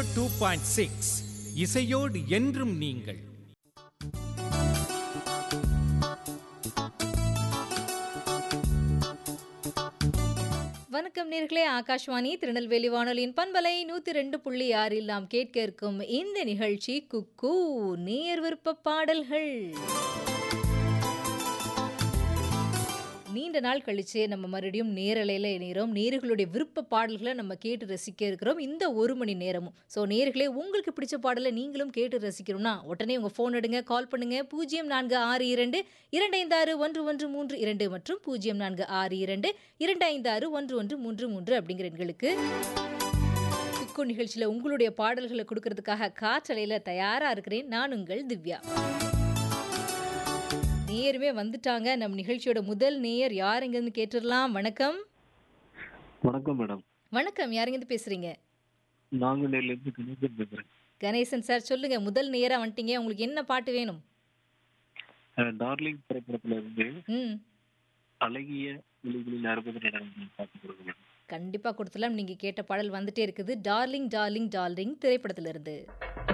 two point six இசையோடு என்றும் நீங்கள் வணக்கம் நேர்களே ஆகாஷ்வாணி திருநெல்வேலி வானொலியின் பண்பலை நூத்தி ரெண்டு புள்ளி ஆறில் நாம் கேட்க இருக்கும் இந்த நிகழ்ச்சி குக்கு நேர் விருப்ப பாடல்கள் நீண்ட நாள் கழிச்சு நம்ம மறுபடியும் நேரலையில் இணைகிறோம் நேர்களுடைய விருப்ப பாடல்களை நம்ம கேட்டு ரசிக்க இருக்கிறோம் இந்த ஒரு மணி நேரமும் ஸோ நேர்களே உங்களுக்கு பிடிச்ச பாடலை நீங்களும் கேட்டு ரசிக்கணும்னா உடனே உங்கள் ஃபோன் எடுங்க கால் பண்ணுங்க பூஜ்ஜியம் நான்கு ஆறு இரண்டு இரண்டு ஐந்து ஆறு ஒன்று ஒன்று மூன்று இரண்டு மற்றும் பூஜ்ஜியம் நான்கு ஆறு இரண்டு இரண்டு ஐந்து ஆறு ஒன்று ஒன்று மூன்று மூன்று அப்படிங்கிற எண்களுக்கு குக்கு நிகழ்ச்சியில் உங்களுடைய பாடல்களை கொடுக்கறதுக்காக காற்றலையில் தயாராக இருக்கிறேன் நான் உங்கள் திவ்யா நேயருமே வந்துட்டாங்க நம் நிகழ்ச்சியோட முதல் நேயர் யார் எங்கேருந்து கேட்டுடலாம் வணக்கம் வணக்கம் மேடம் வணக்கம் யாருங்கேருந்து பேசுறீங்க நாங்குநேரில இருந்து கணேசன் பேசுறேன் கணேசன் சார் சொல்லுங்க முதல் நேரா வந்துட்டீங்க உங்களுக்கு என்ன பாட்டு வேணும் அஹ் டார்லிங் திரைப்படத்துல இருந்து ம் அழகிய விழிகளில் அறுபது நடனம் பார்த்து கொடுங்க மேடம் கண்டிப்பா கொடுத்துலாம் நீங்க கேட்ட பாடல் வந்துட்டே இருக்குது டார்லிங் டார்லிங் டார்லிங் திரைப்படத்திலிருந்து